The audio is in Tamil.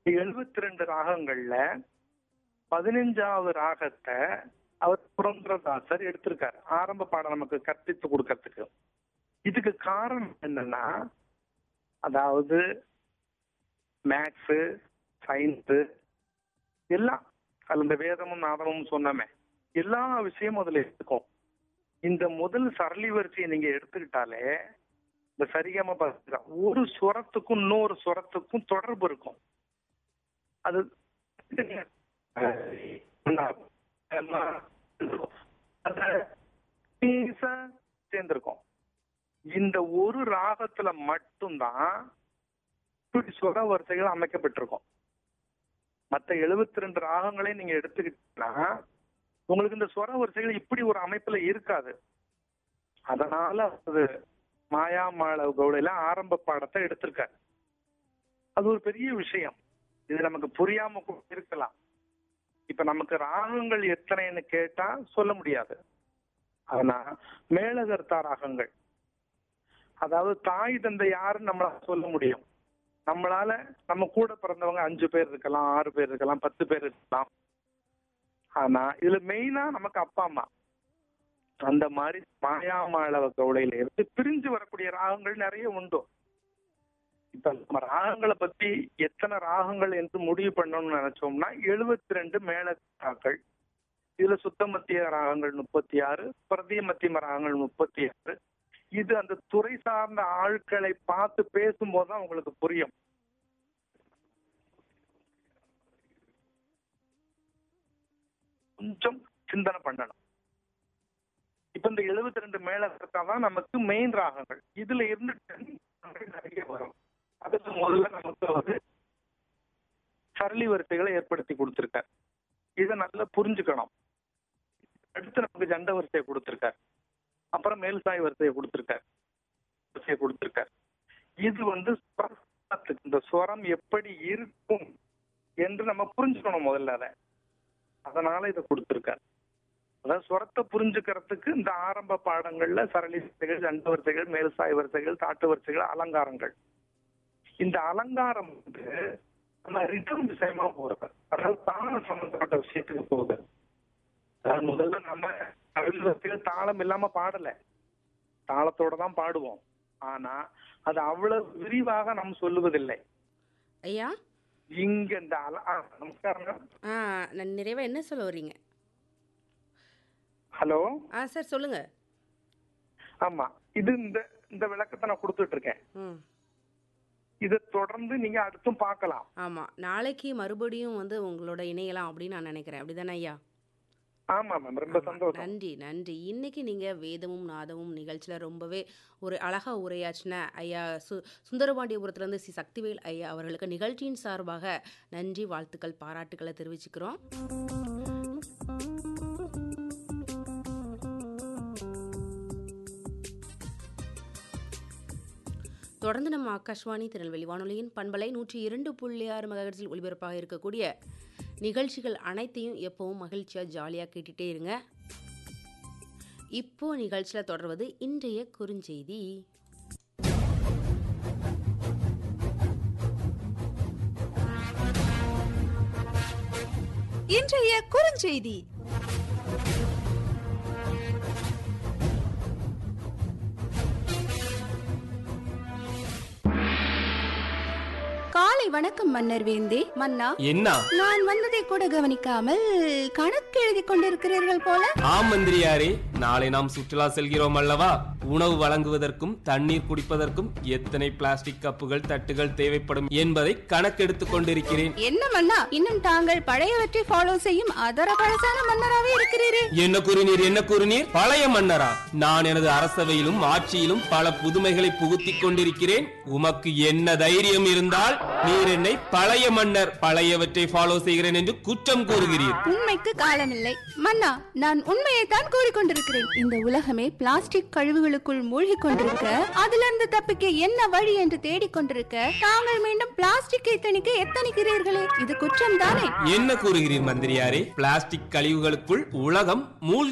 எழுபத்தி ரெண்டு ராகங்கள்ல பதினஞ்சாவது ராகத்தை அவர் புரந்தரதாசர் எடுத்திருக்காரு ஆரம்ப பாடம் நமக்கு கற்பித்து கொடுக்கறதுக்கு இதுக்கு காரணம் என்னன்னா அதாவது மேக்ஸு சயின்ஸு எல்லாம் அதுல இந்த வேதமும் நாதமும் சொன்னமே எல்லா விஷயமும் அதுல இருக்கும் இந்த முதல் சரளி வரிசையை நீங்க எடுத்துக்கிட்டாலே இந்த சரிகம பதா ஒரு சுரத்துக்கும் இன்னொரு சுரத்துக்கும் தொடர்பு இருக்கும் அது சேர்ந்திருக்கும் இந்த ஒரு ராகத்துல மட்டும்தான் இப்படி சுர வரிசைகள் அமைக்கப்பட்டிருக்கும் மத்த எழுபத்தி ரெண்டு ராகங்களையும் நீங்க எடுத்துக்கிட்டீங்கன்னா உங்களுக்கு இந்த சுர வரிசைகள் இப்படி ஒரு அமைப்புல இருக்காது அதனால அது மாயாமாள கவுடையில ஆரம்ப பாடத்தை எடுத்திருக்காரு அது ஒரு பெரிய விஷயம் இது நமக்கு புரியாம கூட இருக்கலாம் இப்ப நமக்கு ராகங்கள் எத்தனைன்னு கேட்டா சொல்ல முடியாது ஆனா மேலகர்த்தா ராகங்கள் அதாவது தாய் தந்தை யாருன்னு நம்மளால சொல்ல முடியும் நம்மளால நம்ம கூட பிறந்தவங்க அஞ்சு பேர் இருக்கலாம் ஆறு பேர் இருக்கலாம் பத்து பேர் இருக்கலாம் ஆனா இதுல மெயினா நமக்கு அப்பா அம்மா அந்த மாதிரி மாயாமாளவ கவுளையில இருந்து பிரிஞ்சு வரக்கூடிய ராகங்கள் நிறைய உண்டு இப்ப நம்ம ராகங்களை பத்தி எத்தனை ராகங்கள் என்று முடிவு பண்ணணும்னு நினைச்சோம்னா எழுபத்தி ரெண்டு மேளங்கள் இதுல சுத்த மத்திய ராகங்கள் முப்பத்தி ஆறு பிரதிய மத்தியம ராகங்கள் முப்பத்தி ஆறு இது அந்த துறை சார்ந்த ஆட்களை பார்த்து பேசும்போது தான் உங்களுக்கு புரியும் கொஞ்சம் சிந்தனை பண்ணணும் இப்ப இந்த எழுபத்தி ரெண்டு மேல தான் நமக்கு மெயின் ராகங்கள் இதுல இருந்து நிறைய வரும் அதுக்கு முதல்ல நமக்கு வந்து சரளி வரிசைகளை ஏற்படுத்தி கொடுத்திருக்கார் இதை நல்லா புரிஞ்சுக்கணும் அடுத்து நமக்கு ஜண்ட வரிசையை கொடுத்திருக்கார் அப்புறம் மேல் சாய் வரிசையை கொடுத்திருக்கார் வரிசையை கொடுத்திருக்கார் இது வந்து ஸ்வரத்துக்கு இந்த ஸ்வரம் எப்படி இருக்கும் என்று நம்ம புரிஞ்சுக்கணும் முதல்ல அதை அதனால இதை கொடுத்திருக்கார் அதாவது ஸ்வரத்தை புரிஞ்சுக்கிறதுக்கு இந்த ஆரம்ப பாடங்கள்ல சரளி வரிசைகள் ஜண்ட வரிசைகள் மேல் சாய் வரிசைகள் தாட்டு வரிசைகள் அலங்காரங்கள் இந்த அலங்காரம் வந்து நம்ம ரிட்டம் விஷயமா போறது அதாவது தாளம் சம்பந்தப்பட்ட விஷயத்துக்கு போகுது அதாவது முதல்ல நம்ம கவிழ்வத்தில் தாளம் இல்லாம பாடல தாளத்தோட தான் பாடுவோம் ஆனா அது அவ்வளவு விரிவாக நாம் சொல்லுவதில்லை ஐயா இங்க இந்த அல ஆ, நமஸ்காரம் ஆ நான் நிறைவா என்ன சொல்ல வர்றீங்க ஹலோ ஆ சார் சொல்லுங்க ஆமா இது இந்த இந்த விளக்கத்தை நான் கொடுத்துட்டு இருக்கேன் ம் இதை தொடர்ந்து நீங்க அடுத்தும் பார்க்கலாம் ஆமாம் நாளைக்கு மறுபடியும் வந்து உங்களோட இணையலாம் அப்படின்னு நான் நினைக்கிறேன் அப்படிதானே ஐயா ஆமா மேம் ரொம்ப ஆமா, சந்தோஷம் நன்றி நன்றி இன்னைக்கு நீங்க வேதமும் நாதமும் நிகழ்ச்சியில ரொம்பவே ஒரு அழகா உரையாற்றின ஐயா சு சுந்தரபாண்டியபுரத்துலேருந்து சி சக்திவேல் ஐயா அவர்களுக்கு நிகழ்ச்சியின் சார்பாக நன்றி வாழ்த்துக்கள் பாராட்டுக்களை தெரிவிச்சுக்கிறோம் தொடர்ந்து நம்ம ஆகாஷ்வாணி திருநெல்வேலி வானொலியின் பண்பலை நூற்றி இரண்டு புள்ளி ஆறு மெகாஹெர்ட்ஸில் ஒளிபரப்பாக இருக்கக்கூடிய நிகழ்ச்சிகள் அனைத்தையும் எப்பவும் மகிழ்ச்சியாக ஜாலியாக கேட்டுட்டே இருங்க இப்போ நிகழ்ச்சியில் தொடர்வது இன்றைய குறுஞ்செய்தி இன்றைய குறுஞ்செய்தி காலை வணக்கம் மன்னர் வேந்தே மன்னா என்ன நான் வந்ததை கூட கவனிக்காமல் கணக்கு எழுதி கொண்டிருக்கிறீர்கள் போல ஆம் மந்திரியாரே நாளை நாம் சுற்றுலா செல்கிறோம் அல்லவா உணவு வழங்குவதற்கும் தண்ணீர் குடிப்பதற்கும் எத்தனை பிளாஸ்டிக் கப்புகள் தட்டுகள் தேவைப்படும் என்பதை கணக்கெடுத்துக் கொண்டிருக்கிறேன் என்ன மன்னா இன்னும் தாங்கள் பழையவற்றை ஃபாலோ செய்யும் அதர பழசான மன்னராவே இருக்கிறீரே என்ன கூறினீர் என்ன கூறினீர் பழைய மன்னரா நான் எனது அரசவையிலும் ஆட்சியிலும் பல புதுமைகளை புகுத்திக் கொண்டிருக்கிறேன் உமக்கு என்ன தைரியம் இருந்தால் நீர் என்னை பழைய மன்னர் பழையவற்றை ஃபாலோ செய்கிறேன் என்று குற்றம் கூறுகிறீர் உண்மைக்கு காலமில்லை மன்னா நான் உண்மையைத்தான் கூறிக்கொண்டிருக்கிறேன் இந்த உலகமே பிளாஸ்டிக் கழிவுகளுக்குள் மூழ்கி கொண்டிருக்க அதிலிருந்து தப்பிக்க என்ன வழி என்று தேடிக்கொண்டிருக்க தாங்கள் மீண்டும் பிளாஸ்டிக்கை தணிக்க எத்தனிக்கிறீர்களே இது குற்றம் தானே என்ன கூறுகிறீர் மந்திரியாரே பிளாஸ்டிக் கழிவுகளுக்குள் உலகம் மூழ்கி